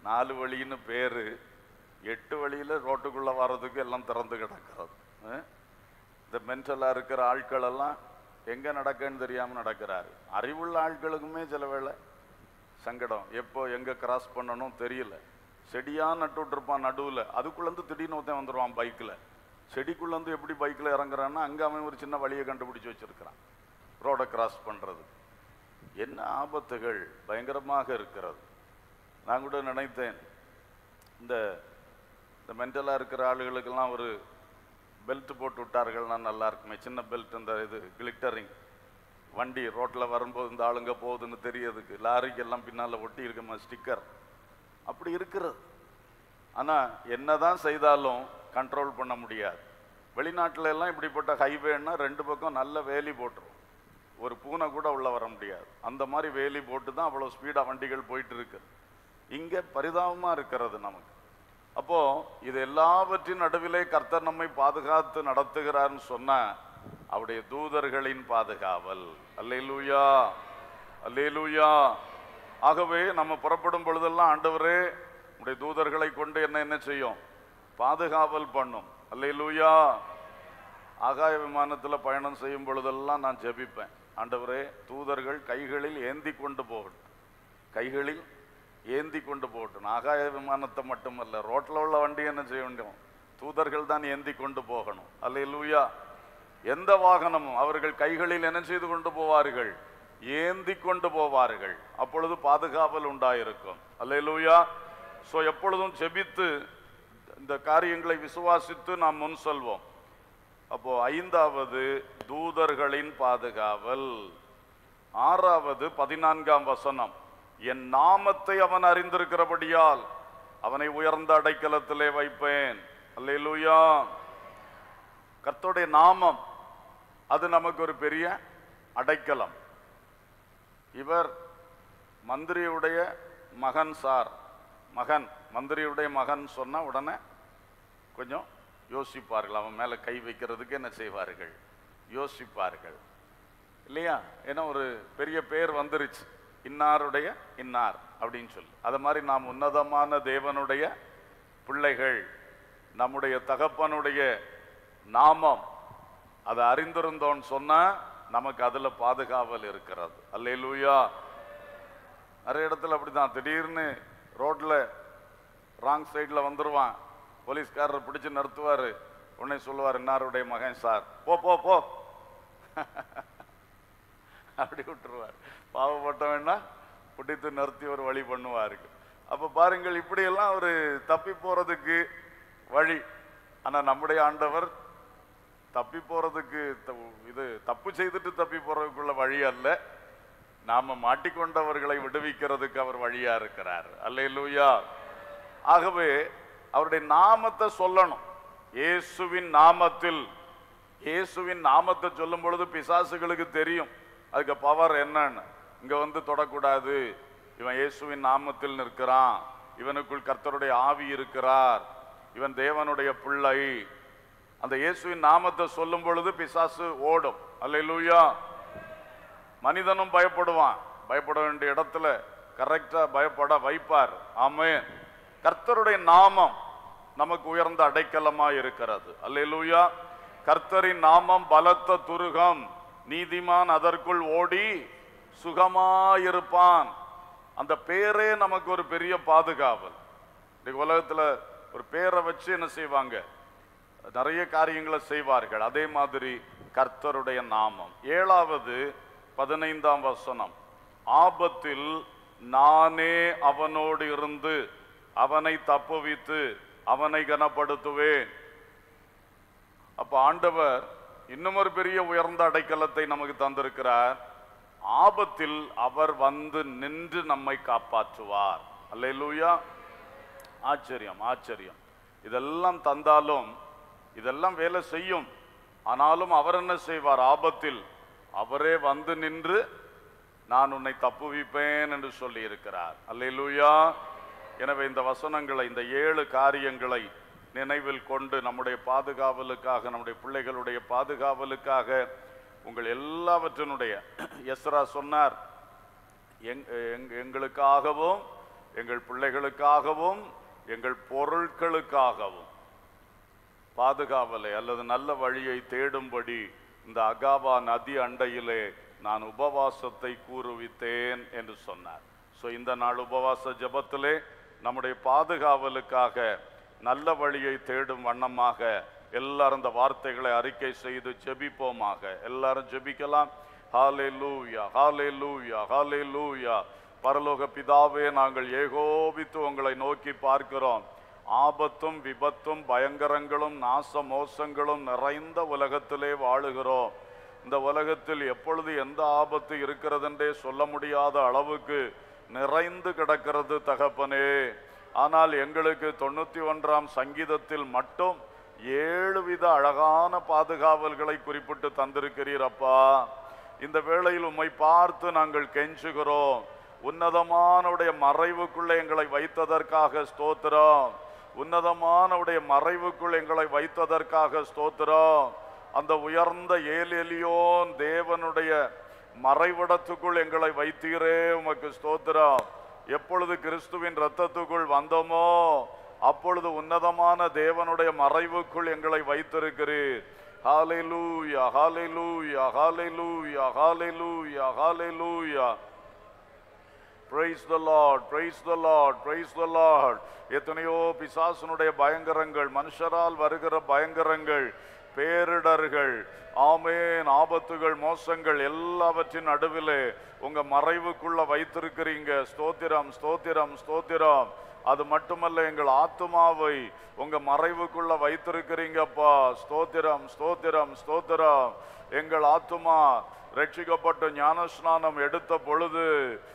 நாலு வழின்னு பேரு எட்டு வழியில ரோட்டுக்குள்ள வர்றதுக்கு எல்லாம் திறந்து கிடக்கிறது அஹ்? இந்த மென்டலா இருக்கிற ஆட்கள் எல்லாம் எங்க நடக்குன்னு தெரியாம நடக்கிறாரு அறிவுள்ள ஆட்களுக்குமே சில வேளை சங்கடம் எப்போ எங்க கிராஸ் பண்ணணும் தெரியல செடியா நட்டு விட்டுருப்பான் நடுவுல அதுக்குள்ளேருந்து திடீர்னு ஒருத்தன் வந்துருவான் பைக்ல செடிக்குள்ளேருந்து எப்படி பைக்ல இறங்குறான்னா அங்க அவன் ஒரு சின்ன வழியை கண்டுபிடிச்சு வச்சிருக்கிறான் ரோடை கிராஸ் பண்றது என்ன ஆபத்துகள் பயங்கரமாக இருக்கிறது நான் கூட நினைத்தேன் இந்த இந்த மென்டலாக இருக்கிற ஆளுகளுக்கெல்லாம் ஒரு பெல்ட் போட்டு விட்டார்கள்னா நல்லா இருக்குமே சின்ன பெல்ட் இந்த இது கிளிட்டரிங் வண்டி ரோட்டில் வரும்போது இந்த ஆளுங்க போகுதுன்னு தெரியறதுக்கு லாரிக்கெல்லாம் பின்னால் ஒட்டி இருக்குமா ஸ்டிக்கர் அப்படி இருக்கிறது ஆனால் என்னதான் செய்தாலும் கண்ட்ரோல் பண்ண முடியாது வெளிநாட்டுல எல்லாம் இப்படிப்பட்ட ஹைவேன்னா ரெண்டு பக்கம் நல்ல வேலி போட்டுரும் ஒரு பூனை கூட உள்ள வர முடியாது அந்த மாதிரி வேலி போட்டு தான் அவ்வளோ ஸ்பீடாக வண்டிகள் போயிட்டு இருக்கு இங்கே பரிதாபமாக இருக்கிறது நமக்கு அப்போ இது எல்லாவற்றின் நடுவிலே கர்த்தர் நம்மை பாதுகாத்து நடத்துகிறார்னு சொன்னா அவருடைய தூதர்களின் பாதுகாவல் அல்லேலூயா அல்லேலூயா ஆகவே நம்ம புறப்படும் பொழுதெல்லாம் ஆண்டவரே உடைய தூதர்களை கொண்டு என்ன என்ன செய்யும் பாதுகாவல் பண்ணும் அல்லேலூயா ஆகாய விமானத்தில் பயணம் செய்யும் பொழுதெல்லாம் நான் ஜெபிப்பேன் ஆண்டவரே தூதர்கள் கைகளில் ஏந்தி கொண்டு போகட்டும் கைகளில் ஏந்தி கொண்டு போகட்டும் ஆகாய விமானத்தை மட்டுமல்ல ரோட்ல உள்ள வண்டி என்ன செய்ய வேண்டும் தூதர்கள் தான் ஏந்தி கொண்டு போகணும் அல்லேலூயா எந்த வாகனமும் அவர்கள் கைகளில் என்ன செய்து கொண்டு போவார்கள் ஏந்தி கொண்டு போவார்கள் அப்பொழுது பாதுகாவல் உண்டாயிருக்கும் அல்லேலூயா சோ எப்பொழுதும் ஜெபித்து இந்த காரியங்களை விசுவாசித்து நாம் முன் செல்வோம் அப்போ ஐந்தாவது தூதர்களின் பாதுகாவல் ஆறாவது பதினான்காம் வசனம் என் நாமத்தை அவன் அறிந்திருக்கிறபடியால் அவனை உயர்ந்த அடைக்கலத்திலே வைப்பேன் அல்லேலூயா கர்த்தருடைய நாமம் அது நமக்கு ஒரு பெரிய அடைக்கலம் இவர் மந்திரியுடைய மகன் சார் மகன் மந்திரியுடைய மகன் சொன்னா உடனே கொஞ்சம் யோசிப்பார்கள் அவன் மேல கை வைக்கிறதுக்கு என்ன செய்வார்கள் யோசிப்பார்கள் இல்லையா ஏன்னா ஒரு பெரிய பேர் வந்துருச்சு இன்னாருடைய இன்னார் அப்படின்னு சொல்லி அது மாதிரி நாம் உன்னதமான தேவனுடைய பிள்ளைகள் நம்முடைய தகப்பனுடைய நாமம் அதை அறிந்திருந்தோன்னு சொன்னா நமக்கு அதுல பாதுகாவல் இருக்கிறது அல்லேலூயா நிறைய இடத்துல அப்படிதான் திடீர்னு ரோட்ல ராங் சைடுல வந்துருவான் போலீஸ்காரர் பிடிச்சு நிறுத்துவாரு உடனே சொல்லுவார் இன்னாருடைய மகன் சார் போ போ போ அப்படி விட்டுருவார் பாவப்பட்டவன்னா பிடித்து நிறுத்தி ஒரு வழி பண்ணுவாருக்கு அப்ப பாருங்கள் இப்படியெல்லாம் ஒரு தப்பி போறதுக்கு வழி ஆனா நம்முடைய ஆண்டவர் தப்பி போறதுக்கு த- இது தப்பு செய்துட்டு தப்பி போறதுக்குள்ள வழி அல்ல நாம மாட்டிக்கொண்டவர்களை விடுவிக்கிறதுக்கு அவர் வழியா இருக்கிறார் அல்லேலூயா ஆகவே அவருடைய நாமத்தை சொல்லணும் இயேசுவின் நாமத்தில் இயேசுவின் நாமத்தை சொல்லும் பொழுது பிசாசுகளுக்கு தெரியும் அதுக்கு பவர் என்னன்னு இங்க வந்து தொடக்கூடாது இவன் இயேசுவின் நாமத்தில் நிற்கிறான் இவனுக்குள் கர்த்தருடைய ஆவி இருக்கிறார் இவன் தேவனுடைய பிள்ளை அந்த இயேசுவின் நாமத்தை சொல்லும் பொழுது பிசாசு ஓடும் அல்லேலூயா மனிதனும் பயப்படுவான் பயப்பட வேண்டிய இடத்துல கரெக்டா பயப்பட வைப்பார் ஆமென் கர்த்தருடைய நாமம் நமக்கு உயர்ந்த அடைக்கலமா இருக்கிறது அல்லேலூயா கர்த்தரின் நாமம் பலத்த துருகம் நீதிமான் அதற்குள் ஓடி சுகமாயிருப்பான் அந்த பேரே நமக்கு ஒரு பெரிய பாதுகாவல் இன்னைக்கு உலகத்துல ஒரு பேரை வச்சு என்ன செய்வாங்க நிறைய காரியங்களை செய்வார்கள் அதே மாதிரி கர்த்தருடைய நாமம் ஏழாவது பதினைந்தாம் வசனம் ஆபத்தில் நானே அவனோடு இருந்து அவனை தப்புவித்து அவனை கனப்படுத்துவேன் அப்ப ஆண்டவர் இன்னும் ஒரு பெரிய உயர்ந்த அடைக்கலத்தை நமக்கு தந்திருக்கிறார் ஆபத்தில் அவர் வந்து நின்று நம்மை காப்பாற்றுவார் அல்லேலூயா ஆச்சரியம் ஆச்சரியம் இதெல்லாம் தந்தாலும் இதெல்லாம் வேலை செய்யும் ஆனாலும் அவர் என்ன செய்வார் ஆபத்தில் அவரே வந்து நின்று நான் உன்னை தப்புவிப்பேன் என்று சொல்லி இருக்கிறார் அல்லேலூயா எனவே இந்த வசனங்களை இந்த ஏழு காரியங்களை நினைவில் கொண்டு நம்முடைய பாதுகாவலுக்காக நம்முடைய பிள்ளைகளுடைய பாதுகாவலுக்காக உங்கள் எல்லாவற்றினுடைய எஸ்ரா சொன்னார் எங் எங்- எங்களுக்காகவும் எங்கள் பிள்ளைகளுக்காகவும் எங்கள் பொருட்களுக்காகவும் பாதுகாவலை அல்லது நல்ல வழியை தேடும்படி இந்த அகாபா நதி அண்டையிலே நான் உபவாசத்தை கூறுவித்தேன் என்று சொன்னார் ஸோ இந்த நாள் உபவாச ஜெபத்திலே நம்முடைய பாதுகாவலுக்காக நல்ல வழியை தேடும் வண்ணமாக எல்லாரும் இந்த வார்த்தைகளை அறிக்கை செய்து ஜெபிப்போமாக எல்லாரும் ஜெபிக்கலாம் ஹாலே லூயா ஹாலே லூயா ஹாலே லூயா பரலோக பிதாவே நாங்கள் ஏகோபித்து உங்களை நோக்கி பார்க்கிறோம் ஆபத்தும் விபத்தும் பயங்கரங்களும் நாச மோசங்களும் நிறைந்த உலகத்திலே வாழுகிறோம் இந்த உலகத்தில் எப்பொழுது எந்த ஆபத்து இருக்கிறதென்றே சொல்ல முடியாத அளவுக்கு நிறைந்து கிடக்கிறது தகப்பனே ஆனால் எங்களுக்கு தொண்ணூத்தி ஒன்றாம் சங்கீதத்தில் மட்டும் ஏழு வித அழகான பாதுகாவல்களை குறிப்பிட்டு தந்திருக்கிறீரப்பா இந்த வேளையில் உம்மை பார்த்து நாங்கள் கெஞ்சுகிறோம் உன்னதமானவுடைய மறைவுக்குள்ளே எங்களை வைத்ததற்காக ஸ்தோத்திரம் உன்னதமானவுடைய மறைவுக்குள் எங்களை வைத்ததற்காக ஸ்தோத்திரம் அந்த உயர்ந்த ஏலெலியோன் தேவனுடைய மறைவிடத்துக்குள் எங்களை வைத்தீரே உமக்கு ஸ்தோத்திரம் எப்பொழுது கிறிஸ்துவின் இரத்தத்துக்குள் வந்தோமோ அப்பொழுது உன்னதமான தேவனுடைய மறைவுக்குள் எங்களை வைத்திருக்கிறீர் hallelujah hallelujah hallelujah hallelujah hallelujah praise the Lord praise the Lord praise the Lord எத்தனையோ பிசாசனுடைய பயங்கரங்கள் மனுஷரால் வருகிற பயங்கரங்கள் பேரிடர்கள் ஆமேன் ஆபத்துகள் மோசங்கள் எல்லாவற்றின் நடுவிலே உங்க மறைவுக்குள்ள வைத்திருக்கிறீங்க ஸ்தோத்திரம் ஸ்தோத்திரம் ஸ்தோத்திரம் அது மட்டுமல்ல எங்கள் ஆத்துமாவை உங்க மறைவுக்குள்ள வைத்திருக்கிறீங்கப்பா ஸ்தோத்திரம் ஸ்தோத்திரம் ஸ்தோத்திரம் எங்கள் ஆத்துமா ரட்சிக்கப்பட்ட ஞானஸ்நானம் எடுத்த பொழுது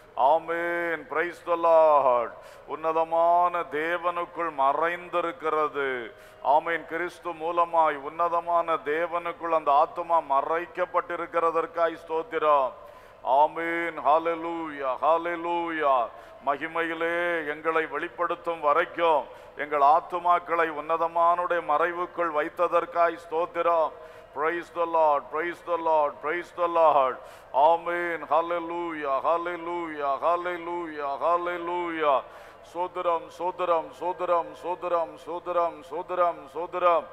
ஆமேன் பிரைஸ் த லார்ட் உன்னதமான தேவனுக்குள் மறைந்திருக்கிறது ஆமேன் கிறிஸ்து மூலமாய் உன்னதமான தேவனுக்குள் அந்த ஆத்துமா மறைக்கப்பட்டிருக்கிறதற்காய் ஸ்தோத்திரம் ஆமீன் ஹalleluya ஹalleluya மகிமையிலே எங்களை வெளிப்படுத்தும் வரைக்கும் எங்கள் ஆத்துமாக்களை உன்னதமானுடைய மறைவுக்குள் வைத்ததற்காய் ஸ்தோத்திரம் Praise the Lord, praise the Lord, praise the Lord. Amen. Hallelujah, hallelujah, hallelujah, hallelujah. சோதரம் சோதரம் சோதரம் சோதரம் சோதரம் சோதரம் சோதரம்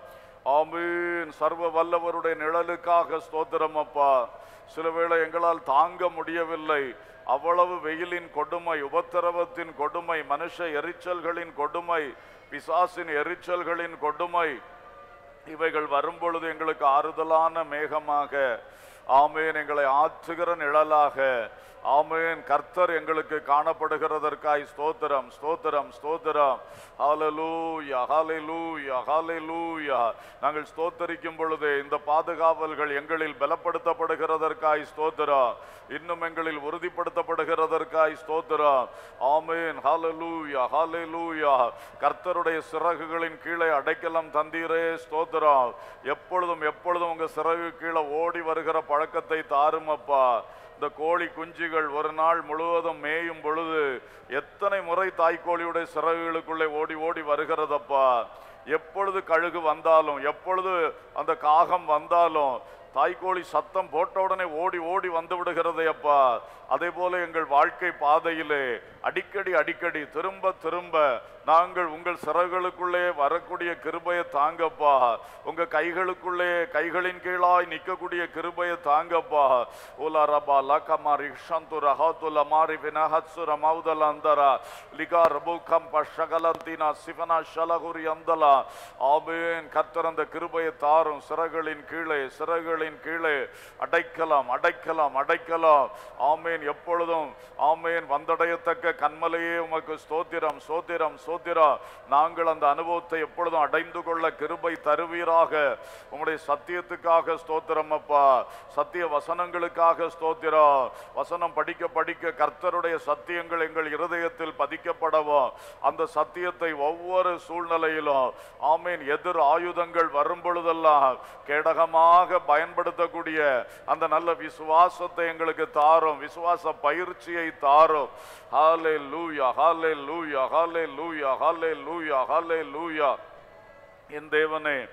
ஆமீன் சர்வ வல்லவருடைய நிழலுக்காக ஸ்தோத்திரம் அப்பா சில வேளை எங்களால் தாங்க முடியவில்லை அவ்வளவு வெயிலின் கொடுமை உபத்திரவத்தின் கொடுமை மனுஷ எரிச்சல்களின் கொடுமை பிசாசின் எரிச்சல்களின் கொடுமை இவைகள் வரும்பொழுது எங்களுக்கு ஆறுதலான மேகமாக ஆமேன் எங்களை ஆற்றுகிற நிழலாக ஆமேன் கர்த்தர் எங்களுக்கு காணப்படுகிறதற்காய் ஸ்தோத்திரம் ஸ்தோத்திரம் ஸ்தோத்திரம் ஹalleluya ஹalleluya ஹalleluya நாங்கள் ஸ்தோத்தரிக்கும் பொழுது இந்த பாதுகாவல்கள் எங்களில் பலப்படுத்தப்படுகிறதற்காய் ஸ்தோத்திரம் இன்னும் எங்களில் உறுதிப்படுத்தப்படுகிறதற்காய் ஸ்தோத்திரம் ஆமேன் ஹalleluya ஹalleluya கர்த்தருடைய சிறகுகளின் கீழே அடைக்கலம் தந்தீரே ஸ்தோத்திரம் எப்பொழுதும் எப்பொழுதும் உங்க சிறகு கீழே ஓடி வருகிற பழக்கத்தை தாருமப்பா இந்த கோழி குஞ்சுகள் ஒரு நாள் முழுவதும் மேயும் பொழுது எத்தனை முறை தாய்க்கோழியுடைய சிறகுகளுக்குள்ளே ஓடி ஓடி வருகிறதப்பா எப்பொழுது கழுகு வந்தாலும் எப்பொழுது அந்த காகம் வந்தாலும் தாய்க்கோழி சத்தம் போட்ட உடனே ஓடி ஓடி வந்து விடுகிறதே அப்பா அதே போல எங்கள் வாழ்க்கை பாதையிலே அடிக்கடி அடிக்கடி திரும்ப திரும்ப நாங்கள் உங்கள் சிறகுகளுக்குள்ளே வரக்கூடிய கிருபையை தாங்கப்பா உங்க கைகளுக்குள்ளே கைகளின் கீழாய் நிற்கக்கூடிய கிருபையை தாங்கப்பா ஓலா ரபா லகமா ரிஷந்து ரஹாத்துல மாரி வினஹத்சு ரமௌதல அந்தரா லிகா ரபுகம் பஷகலந்தினா சிவனா ஷலகுரி அந்தலா ஆமேன் கர்த்தர் அந்த கிருபையை தாரும் சிறகுகளின் கீழே சிறகுகளின் கீழே அடைக்கலாம் அடைக்கலாம் அடைக்கலாம் ஆமேன் எப்பொழுதும் ஆமேன் வந்தடையத்தக்க கண்மலையே உமக்கு ஸ்தோத்திரம் சோத்திரம் சோத்திரம் நாங்கள் அந்த அனுபவத்தை எப்பொழுதும் அடைந்து கொள்ள கிருபை தருவீராக உம்முடைய சத்தியத்துக்காக ஸ்தோத்திரம் அப்பா சத்திய வசனங்களுக்காக ஸ்தோத்திரம் வசனம் படிக்க படிக்க கர்த்தருடைய சத்தியங்கள் எங்கள் இருதயத்தில் பதிக்கப்படவும் அந்த சத்தியத்தை ஒவ்வொரு சூழ்நிலையிலும் ஆமீன் எதிர் ஆயுதங்கள் வரும் பொழுதெல்லாம் கேடகமாக பயன்படுத்தக்கூடிய அந்த நல்ல விசுவாசத்தை எங்களுக்கு தாரும் விசுவாச பயிற்சியை தாரும் ஹாலே லூயா ஹாலே லூயா ஹாலே லூயா ஹாலே லூயா ஹாலே லூயா என் தேவனே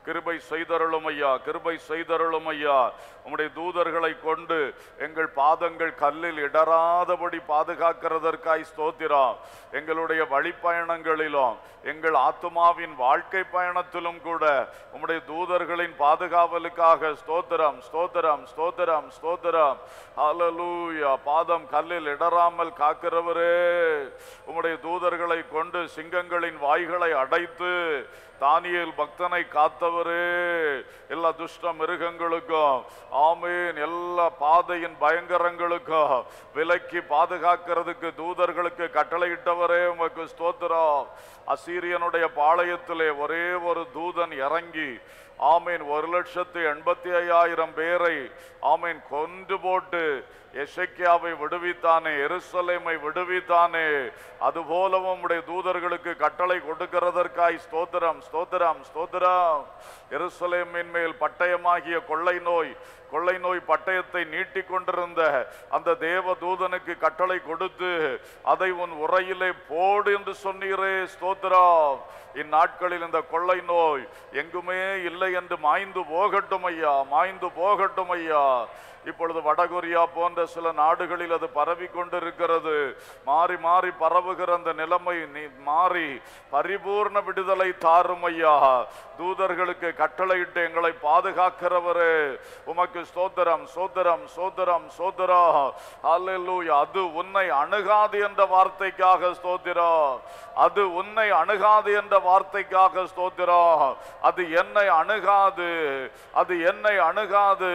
கிருபை செய்தருளும் ஐயா கிருபை செய்தருளும் ஐயா உம்முடைய தூதர்களை கொண்டு எங்கள் பாதங்கள் கல்லில் இடராதபடி பாதுகாக்கிறதற்காய் ஸ்தோத்திரம் எங்களுடைய வழிப்பயணங்களிலும் எங்கள் ஆத்துமாவின் வாழ்க்கை பயணத்திலும் கூட உம்முடைய தூதர்களின் பாதுகாவலுக்காக ஸ்தோத்திரம் ஸ்தோத்திரம் ஸ்தோத்திரம் ஸ்தோத்திரம் ஹalleluya பாதம் கல்லில் இடராமல் காக்கிறவரே உம்முடைய தூதர்களை கொண்டு சிங்கங்களின் வாய்களை அடைத்து தானியேல் பக்தனை காத்தவரே எல்லா துஷ்ட மிருகங்களுக்கும் ஆமீன் எல்லா பாதையின் பயங்கரங்களுக்கும் விலக்கி பாதுகாக்கிறதுக்கு தூதர்களுக்கு கட்டளையிட்டவரே உமக்கு ஸ்தோத்திரம் அசீரியனுடைய பாளையத்திலே ஒரே ஒரு தூதன் இறங்கி ஆமீன் ஒரு லட்சத்து எண்பத்தி ஐயாயிரம் பேரை ஆமீன் கொன்று போட்டு எசைக்கியாவை விடுவித்தானே எருசலேமை விடுவித்தானே அதுபோலவும் உடைய தூதர்களுக்கு கட்டளை கொடுக்கிறதற்காய் ஸ்தோத்திரம் ஸ்தோத்திரம் ஸ்தோத்திரம் எருசலேமின் மேல் பட்டயமாகிய கொள்ளை நோய் கொள்ளை நோய் பட்டயத்தை நீட்டிக் கொண்டிருந்த அந்த தேவ தூதனுக்கு கட்டளை கொடுத்து அதை உன் உரையிலே போடு என்று சொன்னீரே ஸ்தோத்திரம் இந்நாட்களில் இந்த கொள்ளை நோய் எங்குமே இல்லை என்று மாய்ந்து போகட்டும் ஐயா மாய்ந்து போகட்டும் ஐயா இப்பொழுது வடகொரியா போன்ற சில நாடுகளில் அது பரவி கொண்டிருக்கிறது மாறி மாறி பரவுகிற அந்த நிலைமை நீ மாறி பரிபூர்ண விடுதலை தாரும் ஐயா தூதர்களுக்கு கட்டளையிட்டு எங்களை பாதுகாக்கிறவரே உமக்கு ஸ்தோத்திரம் சோதரம் சோதரம் சோதரம் அல்லேலூயா அது உன்னை அணுகாது என்ற வார்த்தைக்காக ஸ்தோத்திரம் அது உன்னை அணுகாது என்ற வார்த்தைக்காக ஸ்தோத்திரம் அது என்னை அணுகாது அது என்னை அணுகாது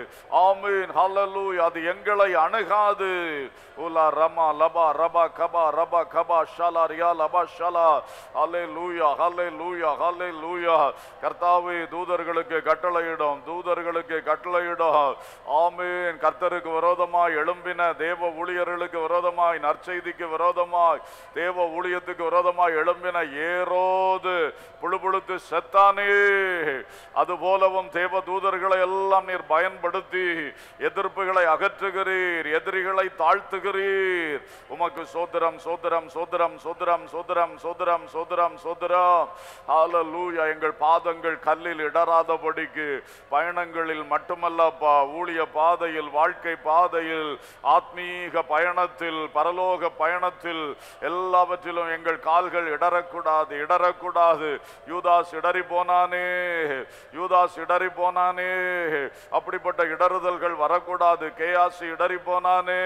ஆமீன் ஹalleluya அது எங்களை அணுகாது உலா ரமா லபா ரபா கபா ரபா கபா ஷலா ரியா லபா ஷலா ஹalleluya ஹalleluya ஹalleluya கர்த்தாவே தூதர்களுக்கு கட்டளையிடும் தூதர்களுக்கு கட்டளையிடும் ஆமீன் கர்த்தருக்கு விரோதமாய் எழும்பின தேவ ஊழியர்களுக்கு விரோதமாய் நற்செய்திக்கு விரோதமாய் தேவ ஊழியத்துக்கு விரோதமாய் எழும்பின ஏரோது புழுபுழுத்து செத்தானே அது போலவும் தேவ தூதர்களை எல்லாம் நீர் பயன்படுத்தி எதிர்ப்புகளை அகற்றுகிறீர் எதிரிகளை தாழ்த்துகிறீர் உமக்கு சோதரம் சோதரம் சோதரம் சோதரம் சோதரம் சோதரம் சோதரம் சோதரம் ஹalleluya எங்கள் பாதங்கள் கல்லில் இடராதபடிக்கு பயணங்களில் மட்டுமல்லப்பா ஊழிய பாதையில் வாழ்க்கை பாதையில் ஆத்மீக பயணத்தில் பரலோக பயணத்தில் எல்லாவற்றிலும் எங்கள் கால்கள் இடரக்கூடாது இடரக்கூடாது யூதாஸ் இடறி போனானே யூதாஸ் இடறி போனானே அப்படிப்பட்ட இடறுதல்கள் வரக்கூடாது கேயாசி இடறி போனானே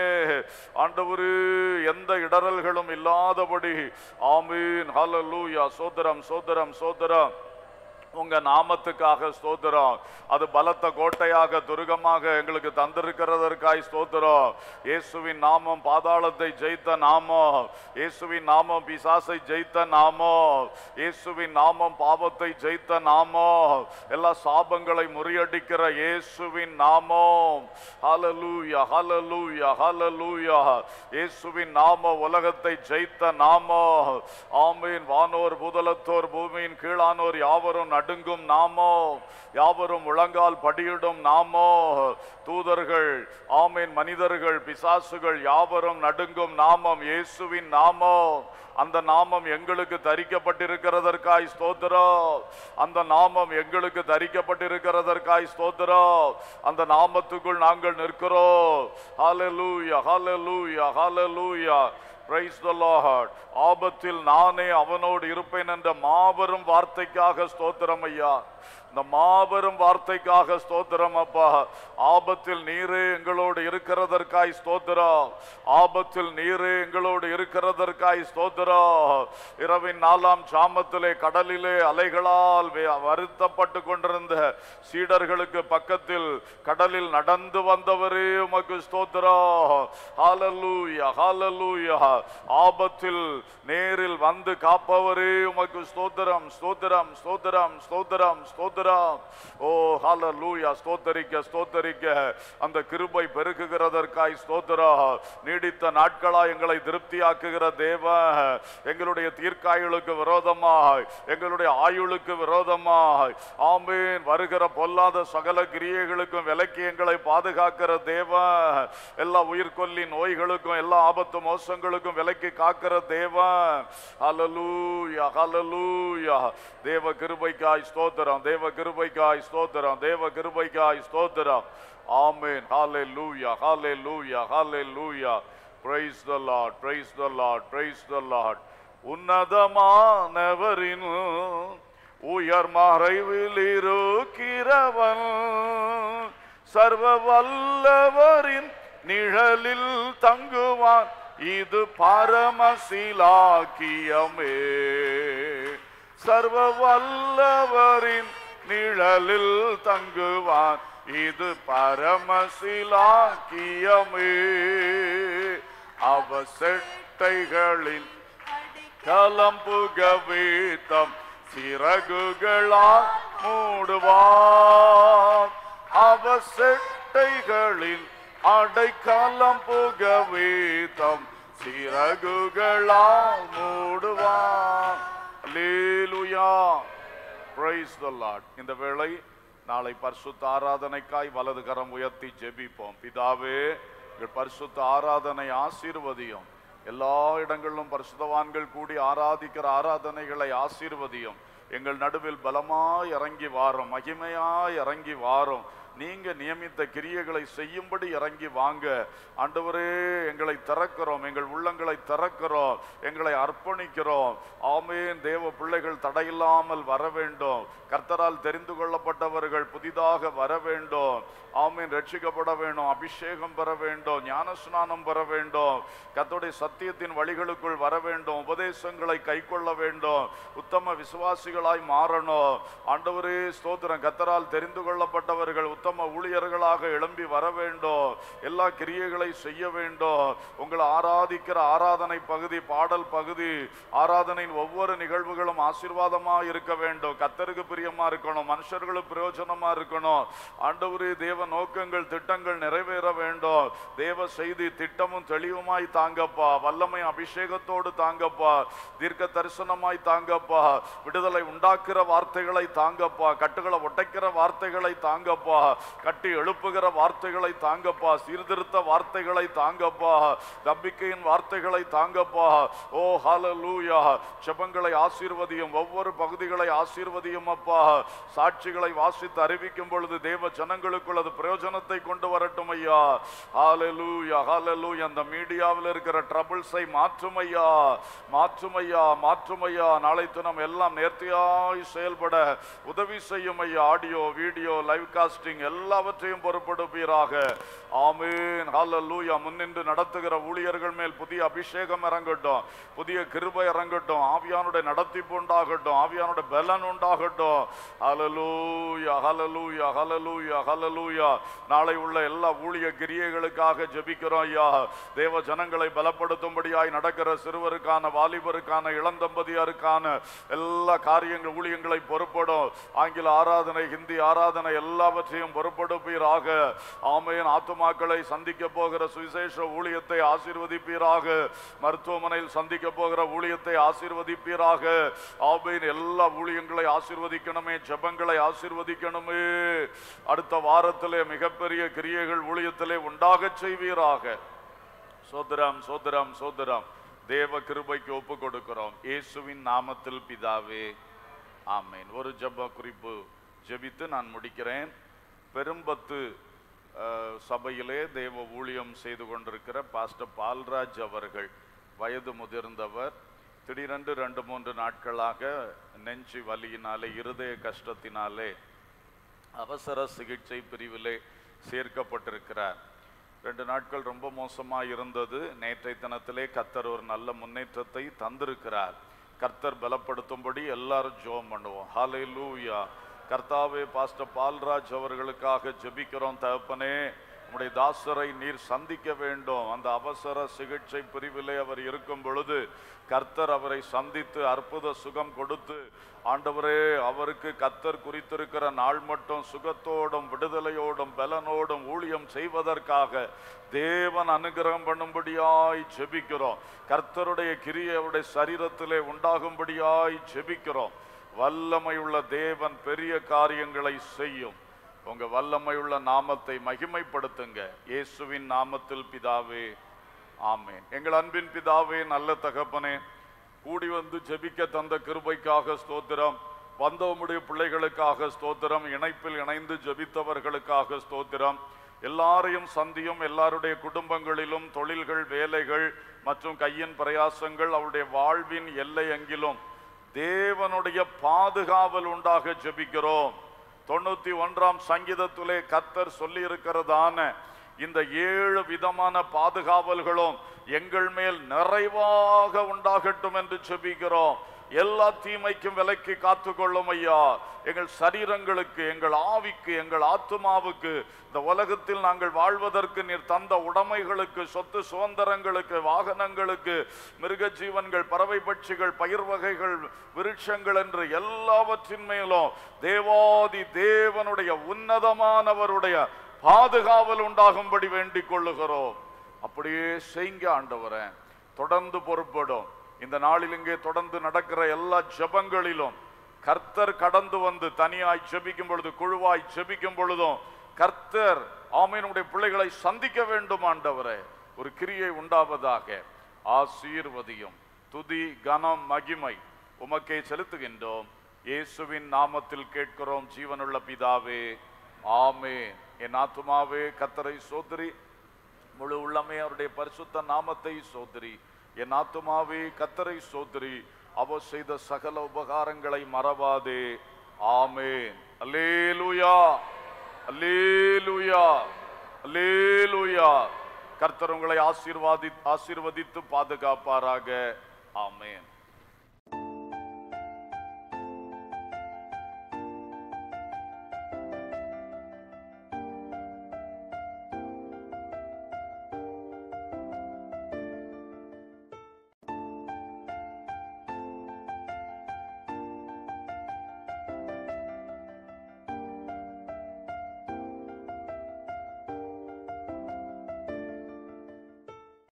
ஆண்டவரு எந்த இடறல்களும் இல்லாதபடி ஆமீன் ஹalleluya சோதரம் சோதரம் சோதரம் உங்க நாமத்துக்காக ஸ்தோத்திரம் அது பலத்த கோட்டையாக துருகமாக எங்களுக்கு தந்திருக்கிறதற்காய் ஸ்தோத்திரம் இயேசுவின் நாமம் பாதாளத்தை ஜெயித்த நாமம் இயேசுவின் நாமம் பிசாசை ஜெயித்த நாமம் இயேசுவின் நாமம் பாவத்தை ஜெயித்த நாமம் எல்லா சாபங்களை முறியடிக்கிற இயேசுவின் நாமம் ஹalleluya ஹalleluya ஹalleluya இயேசுவின் நாம உலகத்தை ஜெயித்த நாமம் ஆமீன் வானோர் பூதலத்தோர் பூமியின் கீழானோர் யாவரும் நடுங்கும் நாமோ யாவரும் முழங்கால் படியிடும் நாமோ தூதர்கள் ஆமீன் மனிதர்கள் பிசாசுகள் யாவரும் நடுங்கும் நாமம் இயேசுவின் நாமம் அந்த நாமம் எங்களுக்கு தரிக்கப்பட்டிருக்கிறதற்காய் ஸ்தோத்திரம் அந்த நாமம் எங்களுக்கு தரிக்கப்பட்டிருக்கிறதற்காய் ஸ்தோத்திரம் அந்த நாமத்துக்குள் நாங்கள் நிற்கிறோம் ஹalleluya hallelujah hallelujah Praise the Lord. ஆபத்தில் நானே அவனோடு இருப்பேன் என்ற மாபெரும் வார்த்தைக்காக ஸ்தோத்திரம் ஐயா இந்த மாபெரும் வார்த்தைக்காக ஸ்தோத்திரம் அப்பா ஆபத்தில் நீரே எங்களோடு இருக்கிறதற்காய் ஸ்தோத்திரம் ஆபத்தில் நீரே எங்களோடு இருக்கிறதற்காய் ஸ்தோத்திரம் இரவின் நாலாம் சாமத்திலே கடலிலே அலைகளால் வே- வருத்தப்பட்டு கொண்டிருந்த சீடர்களுக்கு பக்கத்தில் கடலில் நடந்து வந்தவரே உமக்கு ஸ்தோத்திரம் ஹalleluya ஹalleluya ஆபத்தில் நேரில் வந்து காப்பவரே உமக்கு ஸ்தோத்திரம் ஸ்தோத்திரம் ஸ்தோத்திரம் ஸ்தோத்திரம் ஸ்தோத்திரம் ஓ ஹalleluya ஸ்தோத்தரிக்க ஸ்தோத்தரிக்க அந்த கிருபை பெருகுகிறதற்காய் கிருபைக்காய் ஸ்தோத்திரம் நீடித்த நாட்களா எங்களை திருப்தியாக்குகிற தேவ எங்களுடைய தீர்க்காயுளுக்கு விரோதமாய் எங்களுடைய ஆயுளுக்கு விரோதமாய் ஆமீன் வருகிற பொல்லாத சகல கிரியைகளுக்கும் விலக்கி எங்களை பாதுகாக்கிற தேவ எல்லா உயிர்கொல்லி நோய்களுக்கும் எல்லா ஆபத்து மோசங்களுக்கும் விலக்கி காக்கிற தேவ ஹalleluya ஹalleluya தேவ கிருபைக்காய் ஸ்தோத்திரம் தேவ கிருபைக்காய் ஸ்தோத்திரம் தேவ கிருபைக்காய் ஸ்தோத்திரம் ஆமென் ஹalleluya hallelujah hallelujah praise the lord praise the lord praise the lord உன்னதமானவரின் உயர் மறைவில் இருக்கிறவன் சர்வ வல்லவரின் நிழலில் தங்குவான் இது பரமசிலாக்கியமே சர்வ வல்லவரின் நிழலில் தங்குவான் இது பரமசிலாக்கியமே அவ செட்டைகளின் கலம்புக வீத்தம் சிறகுகளால் மூடுவார் அவ செட்டைகளில் அடைக்கலம் புக வீத்தம் சிறகுகளால் மூடுவார் அல்லேலூயா பிரைஸ் த லார்ட் இந்த வேளை நாளை பரிசுத்த ஆராதனைக்காய் வலது கரம் உயர்த்தி ஜெபிப்போம் பிதாவே எங்கள் பரிசுத்த ஆராதனை ஆசீர்வதியும் எல்லா இடங்களிலும் பரிசுத்தவான்கள் கூடி ஆராதிக்கிற ஆராதனைகளை ஆசீர்வதியும் எங்கள் நடுவில் பலமாய் இறங்கி வாரும் மகிமையாய் இறங்கி வாரும் நீங்க நியமித்த கிரியைகளை செய்யும்படி இறங்கி வாங்க ஆண்டவரே எங்களை திறக்கிறோம் எங்கள் உள்ளங்களை திறக்கிறோம் எங்களை அர்ப்பணிக்கிறோம் ஆமேன் தேவ பிள்ளைகள் தடையில்லாமல் வர வேண்டும் கர்த்தரால் தெரிந்து கொள்ளப்பட்டவர்கள் புதிதாக வர வேண்டும் ஆமீன் ரட்சிக்கப்பட வேண்டும் அபிஷேகம் பெற வேண்டும் ஞானஸ்நானம் பெற வேண்டும் கர்த்தருடைய சத்தியத்தின் வழிகளுக்குள் வர வேண்டும் உபதேசங்களை கைக்கொள்ள வேண்டும் உத்தம விசுவாசிகளாய் மாறணும் ஆண்டவரே ஸ்தோத்திரம் கர்த்தரால் தெரிந்து கொள்ளப்பட்டவர்கள் உத்தம ஊழியர்களாக எழும்பி வர வேண்டும் எல்லா கிரியைகளை செய்ய வேண்டும் உங்களை ஆராதிக்கிற ஆராதனை பகுதி பாடல் பகுதி ஆராதனையின் ஒவ்வொரு நிகழ்வுகளும் ஆசீர்வாதமா இருக்க வேண்டும் கத்தருக்கு பிரியமா இருக்கணும் மனுஷர்களுக்கு பிரயோஜனமா இருக்கணும் ஆண்டவரே தேவ நோக்கங்கள் திட்டங்கள் நிறைவேற வேண்டும் தேவ செய்தி திட்டமும் தெளிவுமாய் தாங்கப்பா வல்லமை அபிஷேகத்தோடு தாங்கப்பா தீர்க்க தரிசனமாய் தாங்கப்பா விடுதலை உண்டாக்குற வார்த்தைகளை தாங்கப்பா கட்டுகளை ஒட்டைக்கிற வார்த்தைகளை தாங்கப்பா கட்டி எழுப்புகிற வார்த்தைகளை தாங்கப்பா சீர்திருத்த வார்த்தைகளை தாங்கப்பா நம்பிக்கையின் வார்த்தைகளை தாங்கப்பா ஓ ஹalleluya செபங்களை ஆசீர்வதியும் ஒவ்வொரு பகுதிகளை ஆசீர்வதியும் அப்பா சாட்சிகளை வாசித்து அறிவிக்கும் பொழுது தேவ ஜனங்களுக்குள் அது பிரயோஜனத்தை கொண்டு வரட்டும் ஐயா ஹalleluya ஹalleluya அந்த மீடியாவில் இருக்கிற ட்ரபிள்ஸை மாற்றும் ஐயா மாற்றும் ஐயா மாற்றும் ஐயா நாளை தினம் எல்லாம் நேர்த்தியாய் செயல்பட உதவி செய்யும் ஐயா ஆடியோ வீடியோ லைவ் காஸ்டிங் எல்லாவற்றையும் பொறுப்படுப்பீராக ஆமீன் ஹalleluya முன்னின்று நடத்துகிற ஊழியர்கள் மேல் புதிய அபிஷேகம் இறங்கட்டும் புதிய கிருபை இறங்கட்டும் ஆவியானுடைய நடத்திப்பு உண்டாகட்டும் ஆவியானுடைய பலன் உண்டாகட்டும் ஹalleluya ஹalleluya ஹalleluya ஹalleluya நாளை உள்ள எல்லா ஊழிய கிரியைகளுக்காக ஜெபிக்கிறோம் ஐயா தேவ ஜனங்களை பலப்படுத்தும்படியாய் நடக்கிற சிறுவருக்கான வாலிபருக்கான இளந்தம்பதியாருக்கான எல்லா காரியங்கள் ஊழியங்களை பொறுப்படும் ஆங்கில ஆராதனை ஹிந்தி ஆராதனை எல்லாவற்றையும் பொறுப்படுப்பீராக ஆமையின் ஆத்துமாக்களை சந்திக்க போகிற சுவிசேஷ ஊழியத்தை ஆசீர்வதிப்பீராக மருத்துவமனையில் சந்திக்க போகிற ஊழியத்தை ஆசீர்வதிப்பீராக ஆமையின் எல்லா ஊழியங்களை ஆசீர்வதிக்கணுமே ஜெபங்களை ஆசீர்வதிக்கணுமே அடுத்த வாரத்திலே மிகப்பெரிய கிரியைகள் ஊழியத்திலே உண்டாகச் செய்வீராக சோதரம் சோதரம் சோதரம் தேவ கிருபைக்கு ஒப்பு கொடுக்கிறோம் இயேசுவின் நாமத்தில் பிதாவே ஆமென் ஒரு ஜெப குறிப்பு ஜெபித்து நான் முடிக்கிறேன் பெரும்பத்து அஹ், சபையிலே தேவ ஊழியம் செய்து கொண்டிருக்கிற பாஸ்டர் பால்ராஜ் அவர்கள் வயது முதிர்ந்தவர் திடீரென்று ரெண்டு மூன்று நாட்களாக நெஞ்சு வலியினாலே இருதய கஷ்டத்தினாலே அவசர சிகிச்சை பிரிவிலே சேர்க்கப்பட்டிருக்கிறார் ரெண்டு நாட்கள் ரொம்ப மோசமாக இருந்தது நேற்றை தினத்திலே கர்த்தர் ஒரு நல்ல முன்னேற்றத்தை தந்திருக்கிறார் கர்த்தர் பலப்படுத்தும்படி எல்லாரும் ஜெபம் பண்ணுவோம் ஹalleluya கர்த்தாவே பாஸ்டர் பால்ராஜ் அவர்களுக்காக ஜெபிக்கிறோம் தகப்பனே உம்முடைய தாசரை நீர் சந்திக்க வேண்டும் அந்த அவசர சிகிச்சை பிரிவிலே அவர் இருக்கும் பொழுது கர்த்தர் அவரை சந்தித்து அற்புத சுகம் கொடுத்து ஆண்டவரே அவருக்கு கர்த்தர் குறித்திருக்கிற நாள் மட்டும் சுகத்தோடும் விடுதலையோடும் பலனோடும் ஊழியம் செய்வதற்காக தேவன் அனுகிரகம் பண்ணும்படியாய் ஜெபிக்கிறோம் கர்த்தருடைய கிரியை அவருடைய சரீரத்திலே உண்டாகும்படியாய் ஜெபிக்கிறோம் வல்லமையுள்ள தேவன் பெரிய காரியங்களை செய்யும் உங்க வல்லமையுள்ள நாமத்தை மகிமைப்படுத்துங்க இயேசுவின் நாமத்தில் பிதாவே ஆமென் எங்கள் அன்பின் பிதாவே நல்ல தகப்பனே கூடி வந்து ஜெபிக்க தந்த கிருபைக்காக ஸ்தோத்திரம் வந்த உம்முடைய பிள்ளைகளுக்காக ஸ்தோத்திரம் இணைப்பில் இணைந்து ஜெபித்தவர்களுக்காக ஸ்தோத்திரம் எல்லாரையும் சந்தியும் எல்லாருடைய குடும்பங்களிலும் தொழில்கள் வேலைகள் மற்றும் கையின் பிரயாசங்கள் அவருடைய வாழ்வின் எல்லை எங்கிலும் தேவனுடைய பாதுகாவல் உண்டாக ஜெபிக்கிறோம் தொண்ணூத்தி ஒன்றாம் சங்கீதத்திலே கத்தர் சொல்லி இருக்கிறதான இந்த ஏழு விதமான பாதுகாவல்களும் எங்கள் மேல் நிறைவாக உண்டாகட்டும் என்று ஜெபிக்கிறோம் எல்லா தீமைக்கும் விலக்கி காத்துக்கொள்ளும் ஐயா எங்கள் சரீரங்களுக்கு எங்கள் ஆவிக்கு எங்கள் ஆத்துமாவுக்கு இந்த உலகத்தில் நாங்கள் வாழ்வதற்கு நீர் தந்த உடைமைகளுக்கு சொத்து சுதந்திரங்களுக்கு வாகனங்களுக்கு மிருக ஜீவன்கள் பறவை பட்சிகள் பயிர் வகைகள் விருட்சங்கள் என்று எல்லாவற்றின் மேலும் தேவாதி தேவனுடைய உன்னதமானவருடைய பாதுகாவல் உண்டாகும்படி வேண்டிக் கொள்ளுகிறோம் அப்படியே செய்ங்க ஆண்டவரே தொடர்ந்து பொறுப்படும் இந்த நாளில் இங்கே தொடர்ந்து நடக்கிற எல்லா ஜெபங்களிலும் கர்த்தர் கடந்து வந்து தனியாய் ஜெபிக்கும் பொழுது குழுவாய் ஜெபிக்கும் பொழுதும் கர்த்தர் ஆமீனுடைய பிள்ளைகளை சந்திக்க வேண்டும் ஆண்டவரே ஒரு கிரியை உண்டாவதாக ஆசீர்வதியும் துதி கனம் மகிமை உமக்கே செலுத்துகின்றோம் இயேசுவின் நாமத்தில் கேட்கிறோம் ஜீவனுள்ள பிதாவே ஆமே என் ஆத்துமாவே கத்தரை சோதரி முழு உள்ளமே அவருடைய பரிசுத்த நாமத்தை சோதரி என் ஆத்துமாவே கத்தரை சோதரி அவர் செய்த சகல உபகாரங்களை மறவாதே ஆமென் அல்லேலூயா அல்லேலூயா அல்லேலூயா கர்த்தர் உங்களை ஆசீர்வாதி ஆசீர்வதித்து பாதுகாப்பாராக ஆமென்